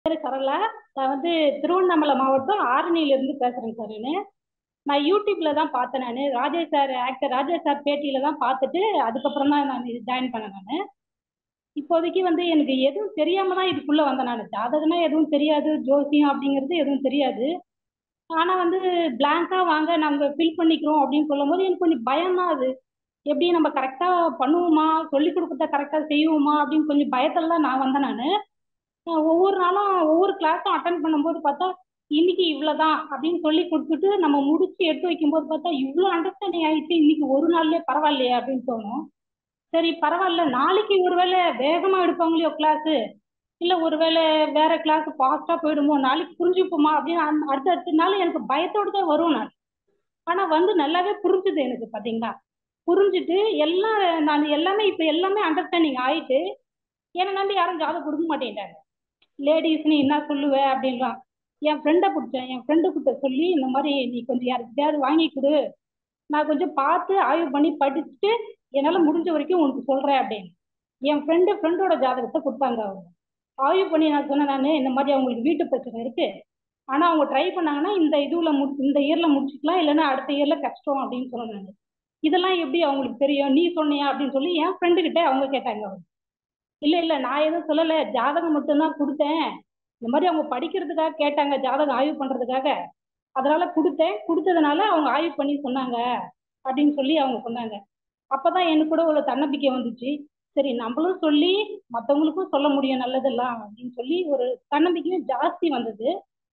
பேரு சரளா நான் வந்து திருவண்ணாமலை மாவட்டம் ஆரணியிலேருந்து பேசுகிறேன் சார் நான் நான் யூடியூப்பில் தான் பார்த்தேன் நான் Rajesh sir actor Rajesh sir பேட்டியில் தான் பார்த்துட்டு அதுக்கப்புறம் தான் நான் இது ஜாயின் பண்ணேன் நான் இப்போதைக்கு வந்து எனக்கு எதுவும் தெரியாமல் தான் இதுக்குள்ளே வந்தேன் நான் ஜாதகம்னா எதுவும் தெரியாது ஜோசியம் அப்படிங்கிறது எதுவும் தெரியாது ஆனால் வந்து பிளாங்காக வாங்க நாங்கள் ஃபில் பண்ணிக்கிறோம் அப்படின்னு சொல்லும்போது எனக்கு கொஞ்சம் பயம் தான் அது எப்படி நம்ம கரெக்டாக பண்ணுவோமா சொல்லி கொடுக்குறத கரெக்டாக செய்வோமா அப்படின்னு கொஞ்சம் பயத்தில் தான் நான் வந்தேன் நான் ஒவ்வொரு நாளும் ஒவ்வொரு கிளாஸும் அட்டன் பண்ணும்போது பார்த்தா இன்னைக்கு இவ்வளோதான் அப்படின்னு சொல்லி கொடுத்துட்டு நம்ம முடிச்சு எடுத்து வைக்கும்போது பார்த்தா இவ்வளோ அண்டர்ஸ்டாண்டிங் ஆயிடுச்சு இன்னைக்கு ஒரு நாள்லயே பரவாயில்லையே அப்படின்னு தோணும் சரி பரவாயில்ல நாளைக்கு ஒருவேளை வேகமாக எடுப்பாங்களோ கிளாஸு இல்லை ஒருவேளை வேற கிளாஸ் ஃபாஸ்ட்டாக போயிடுமோ நாளைக்கு புரிஞ்சுப்போமா அப்படின்னு அந்த அடுத்த அடுத்த நாள் எனக்கு பயத்தோடு தான் வரும் நான் ஆனால் வந்து நல்லாவே புரிஞ்சுது எனக்கு பார்த்தீங்களா புரிஞ்சுட்டு எல்லாம் நான் எல்லாமே இப்போ எல்லாமே அண்டர்ஸ்டாண்டிங் ஆயிட்டு என்னை நம்பி யாரும் ஜாதகம் கொடுக்க மாட்டேன்ட்டாங்க லேடிஸ் நீ என்ன சொல்லுவ அப்படின்லாம் என் ஃப்ரெண்டை பிடிச்சேன் என் ஃப்ரெண்டு கிட்ட சொல்லி இந்த மாதிரி நீ கொஞ்சம் யாருக்கிட்டையாவது வாங்கி கொடு நான் கொஞ்சம் பார்த்து ஆய்வு பண்ணி படிச்சுட்டு என்னால் முடிஞ்ச வரைக்கும் உனக்கு சொல்கிறேன் அப்படின்னு என் ஃப்ரெண்டு ஃப்ரெண்டோட ஜாதகத்தை கொடுத்தாங்க அவங்க ஆய்வு பண்ணி நான் சொன்னேன் நான் இந்த மாதிரி அவங்களுக்கு வீட்டு பிரச்சனை இருக்குது ஆனால் அவங்க ட்ரை பண்ணாங்கன்னா இந்த இதுவில் மு இந்த இயரில் முடிச்சுக்கலாம் இல்லைன்னா அடுத்த இயரில் கஷ்டம் அப்படின்னு சொன்னேன் நான் இதெல்லாம் எப்படி அவங்களுக்கு தெரியும் நீ சொன்னியா அப்படின்னு சொல்லி என் ஃப்ரெண்டுக்கிட்ட அவங்க கேட்டாங்க அவங்க இல்லை இல்லை நான் எதுவும் சொல்லலை ஜாதகம் மட்டும்தான் கொடுத்தேன் இந்த மாதிரி அவங்க படிக்கிறதுக்காக கேட்டாங்க ஜாதகம் ஆய்வு பண்ணுறதுக்காக அதனால கொடுத்தேன் கொடுத்ததுனால அவங்க ஆய்வு பண்ணி சொன்னாங்க அப்படின்னு சொல்லி அவங்க சொன்னாங்க அப்போ தான் எனக்கு கூட ஒரு தன்னம்பிக்கை வந்துச்சு சரி நம்மளும் சொல்லி மற்றவங்களுக்கும் சொல்ல முடியும் நல்லதெல்லாம் அப்படின்னு சொல்லி ஒரு தன்னம்பிக்கையும் ஜாஸ்தி வந்தது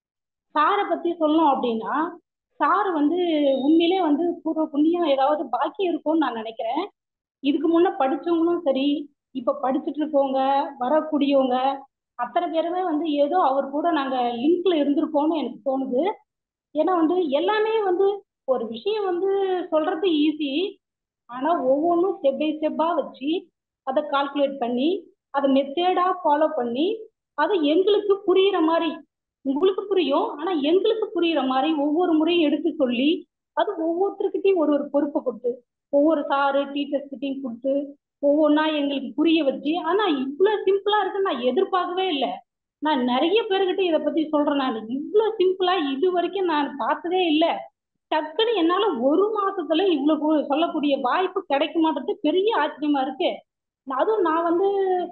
சாரை பற்றி சொல்லணும் அப்படின்னா சார் வந்து உண்மையிலே வந்து பூர்வ புண்ணியம் ஏதாவது பாக்கி இருக்கும்னு நான் நினைக்கிறேன் இதுக்கு முன்னே படித்தவங்களும் சரி இப்போ படிச்சுட்டு இருக்கவங்க வரக்கூடியவங்க அத்தனை பேருமே வந்து ஏதோ அவர் கூட நாங்கள் லிங்க்ல இருந்திருக்கோம்னு எனக்கு தோணுது ஏன்னா வந்து எல்லாமே வந்து ஒரு விஷயம் வந்து சொல்றது ஈஸி ஆனால் ஒவ்வொன்றும் ஸ்டெப் பை ஸ்டெப்பாக வச்சு அதை கால்குலேட் பண்ணி அதை மெத்தேடாக ஃபாலோ பண்ணி அதை எங்களுக்கு புரிகிற மாதிரி உங்களுக்கு புரியும் ஆனால் எங்களுக்கு புரிகிற மாதிரி ஒவ்வொரு முறையும் எடுத்து சொல்லி அது ஒவ்வொருத்தருக்கிட்டையும் ஒரு ஒரு பொறுப்பை கொடுத்து ஒவ்வொரு சாரு டீச்சர்ஸ்கிட்டையும் கொடுத்து ஒவ்வொன்றா எங்களுக்கு புரிய வச்சு ஆனால் இவ்வளோ சிம்பிளாக இருக்குன்னு நான் எதிர்பார்க்கவே இல்லை நான் நிறைய பேர்கிட்ட இதை பற்றி சொல்கிறேன் நான் இவ்வளோ சிம்பிளாக இது வரைக்கும் நான் பார்த்ததே இல்லை டக்குன்னு என்னால் ஒரு மாதத்துல இவ்வளோ சொல்லக்கூடிய வாய்ப்பு கிடைக்க மாட்டது பெரிய ஆச்சரியமா இருக்கு அதுவும் நான் வந்து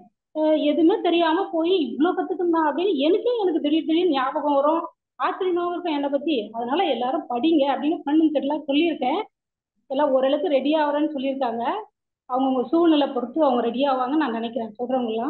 எதுவுமே தெரியாமல் போய் இவ்வளோ கற்றுக்கணும் அப்படின்னு எனக்கே எனக்கு திடீர் திடீர்னு ஞாபகம் வரும் ஆச்சரியமாகவும் இருக்கும் என்னை பற்றி அதனால எல்லாரும் படிங்க அப்படின்னு ஃபண்டிங் செட்லாம் சொல்லியிருக்கேன் எல்லாம் ஓரளவுக்கு ரெடி ஆகிறேன்னு சொல்லியிருக்காங்க அவங்கவுங்க சூழ்நிலை பொறுத்து அவங்க ரெடி ஆவாங்க நான் நினைக்கிறேன் சொல்கிறவங்களாம்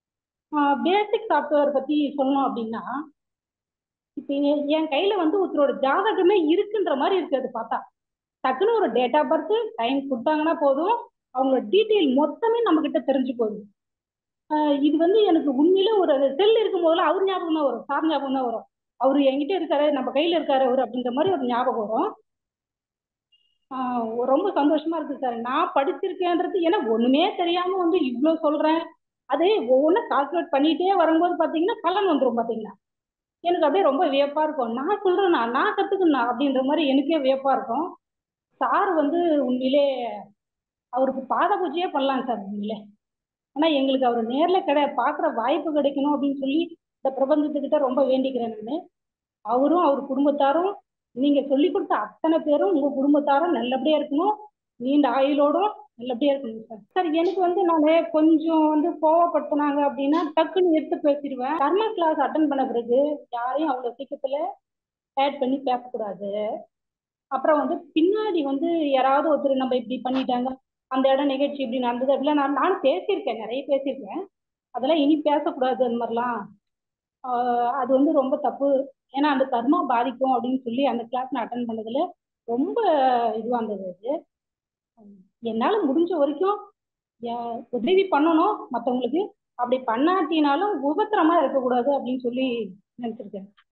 பேசிக் சாஃப்ட்வேர் பற்றி சொல்லணும் அப்படின்னா இப்போ என் கையில் வந்து ஒருத்தரோட ஜாதகமே இருக்குன்ற மாதிரி இருக்குது அது பார்த்தா டக்குன்னு ஒரு டேட் ஆஃப் பர்த் டைம் கொடுத்தாங்கன்னா போதும் அவங்களோட டீட்டெயில் மொத்தமே நம்மக்கிட்ட தெரிஞ்சு போகுது இது வந்து எனக்கு உண்மையில ஒரு செல் இருக்கும் போதெல்லாம் அவர் ஞாபகம் தான் வரும் சார் ஞாபகம் தான் வரும் அவர் என்கிட்ட இருக்காரு நம்ம கையில் இருக்காரு அவர் அப்படின்ற மாதிரி ஒரு ஞாபகம் வரும் ரொம்ப சந்தோஷமா இருக்கு சார் நான் படிச்சிருக்கேன்றது ஏன்னா ஒண்ணுமே தெரியாம வந்து இவ்வளோ சொல்றேன் அதே ஒவ்வொன்றும் கால்குலேட் பண்ணிட்டே வரும்போது பார்த்தீங்கன்னா பலன் வந்துடும் பார்த்தீங்கன்னா எனக்கு அப்படியே ரொம்ப வியப்பா இருக்கும் நான் சொல்றேன்னா நான் கத்துக்கணும் அப்படின்ற மாதிரி எனக்கே வியப்பா இருக்கும் சார் வந்து உண்மையிலே அவருக்கு பாத பூஜையே பண்ணலாம் சார் உண்மையிலே ஆனால் எங்களுக்கு அவர் நேரில் கிடை பார்க்குற வாய்ப்பு கிடைக்கணும் அப்படின்னு சொல்லி இந்த பிரபஞ்சத்துக்கிட்ட ரொம்ப வேண்டிக்கிறேன் நான் அவரும் அவர் குடும்பத்தாரும் நீங்க சொல்லி கொடுத்த அத்தனை பேரும் உங்க குடும்பத்தாரும் நல்லபடியா இருக்கணும் நீண்ட ஆயுளோடும் நல்லபடியா இருக்கணும் சார் சார் எனக்கு வந்து நான் கொஞ்சம் வந்து கோவப்படுத்தினாங்க அப்படின்னா டக்குன்னு எடுத்து பேசிடுவேன் கர்மா கிளாஸ் அட்டன் பண்ண பிறகு யாரையும் அவ்வளோ சீக்கிரத்தில் ஆட் பண்ணி பேசக்கூடாது அப்புறம் வந்து பின்னாடி வந்து யாராவது ஒருத்தர் நம்ம இப்படி பண்ணிட்டாங்க அந்த இடம் நிகழ்ச்சி இப்படி நடந்தது அப்படிலாம் நான் நானும் பேசியிருக்கேன் நிறைய பேசியிருக்கேன் அதெல்லாம் இனி பேசக்கூடாது அந்த மாதிரிலாம் அது வந்து ரொம்ப தப்பு ஏன்னா அந்த கர்மா பாதிக்கும் அப்படின்னு சொல்லி அந்த கிளாஸ் நான் அட்டன் பண்ணதுல ரொம்ப இதுவாக இருந்தது அது என்னால் முடிஞ்ச வரைக்கும் உதவி பண்ணணும் மற்றவங்களுக்கு அப்படி பண்ணாட்டினாலும் உபத்திரமா இருக்கக்கூடாது அப்படின்னு சொல்லி நினச்சிருக்கேன்